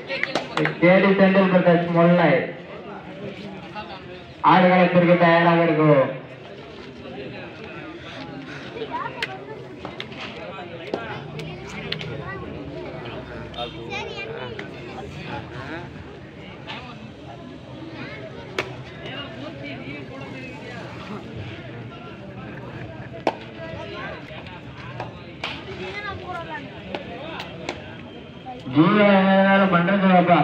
கேடி செந்தில் பிரதேஷ் முல்லை ஆடுகளத்திற்கு தயாராக இருக்கும் ஜீவ பண்றதுப்பா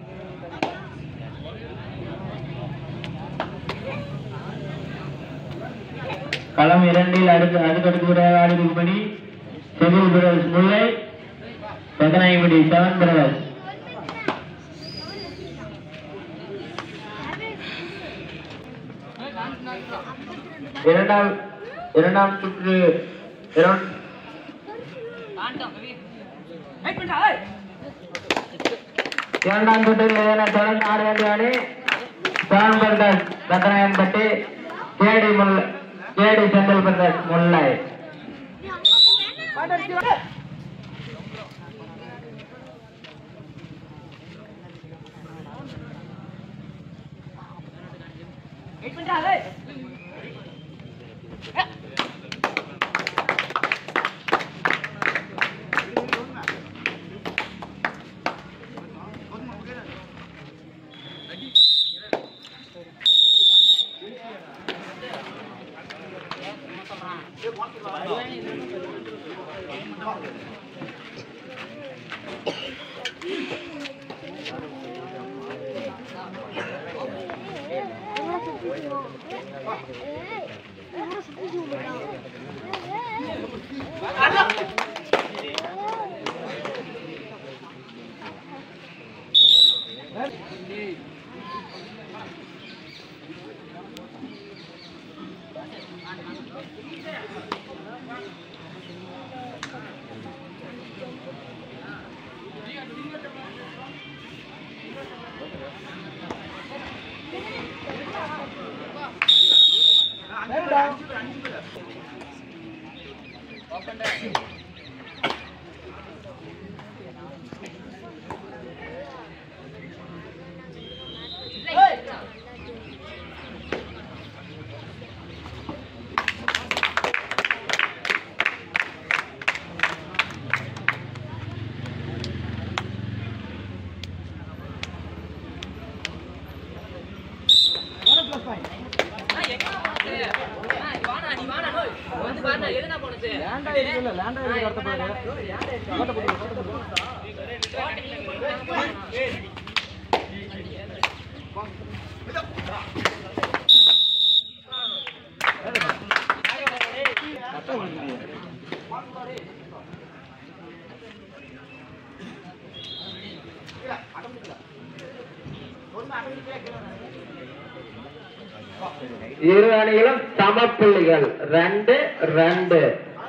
களம் இரண்டில் அடுத்து அடுத்தடுத்து ஆடுபடி செந்தில் பிரதர்ஸ் முல்லை பதினாயிபடி செவன் பிரதர்ஸ் இரண்டாம் இரண்டாம் சுற்று இரண்டு இரண்டாம் சுற்றில் ஏதேன தொடர்ந்து ஆட வேண்டிய அணி seven brothers Rathinayanpatti KD Mullai KD Senthil brothers Mullai இரு அணிகளும் சமப்புள்ளிகள் ரெண்டு ரெண்டு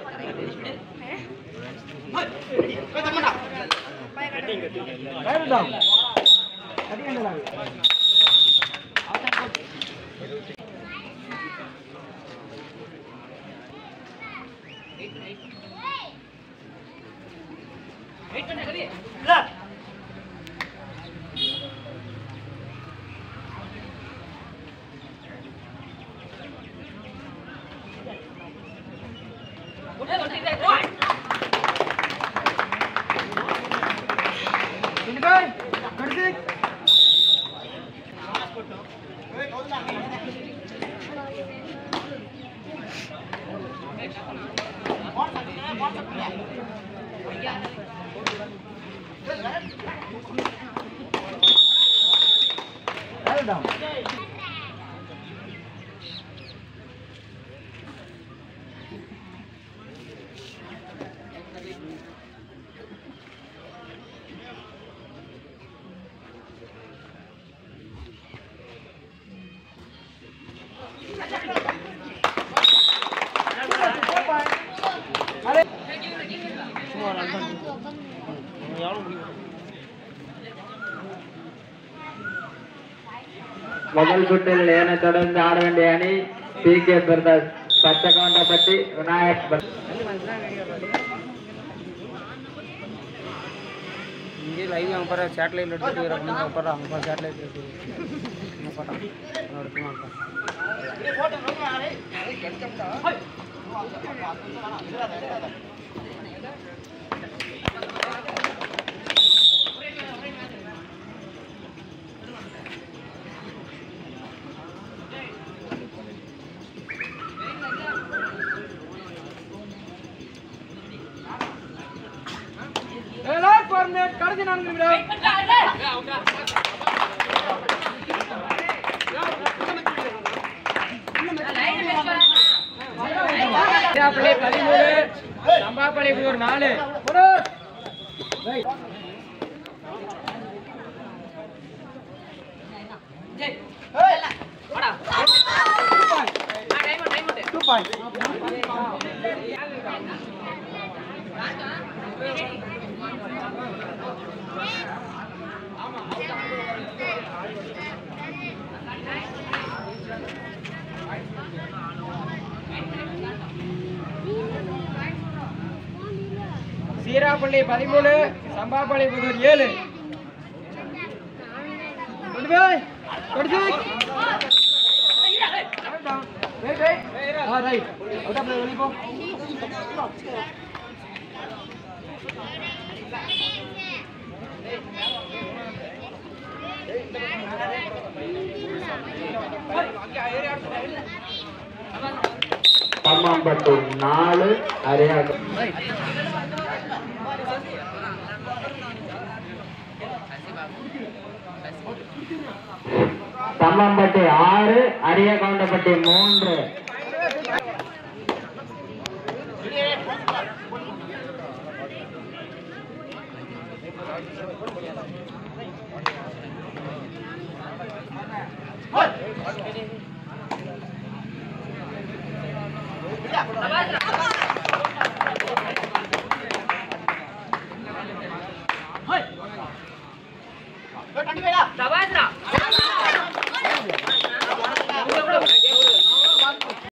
முதல் சுற்றில் ஏனை தொடர்ந்து ஆட வேண்டிய அணி P K brothers Pachaikkavundapatti Vinayak பட்- லைவ் அங்கே பாரு சேட்டலைட் எடுத்துட்டு இருக்கிற அங்கே பாரு அங்கே பாரு சேட்டலைட் எடுத்து அங்கே பாரு அங்கே எடுத்துமா கடைசி நான்கு நிமிடம் பிள்ளை பதிமூணு சம்பாப்பள்ளி ஒரு நாலு டூ பாயிண்ட் சீராப்பள்ளி பதிமூணு சம்பாப்பள்ளி புதூர் ஏழு கொண்டு போய் கொண்டு போய் ஆ ரைட் அவுட் ஆஃப் வெளியே போ தம்மம்பட்டு நாலு அரியாடு தம்மம்பட்டி ஆறு அரியகவுண்டப்பட்டி மூன்று சபாஸ்ரா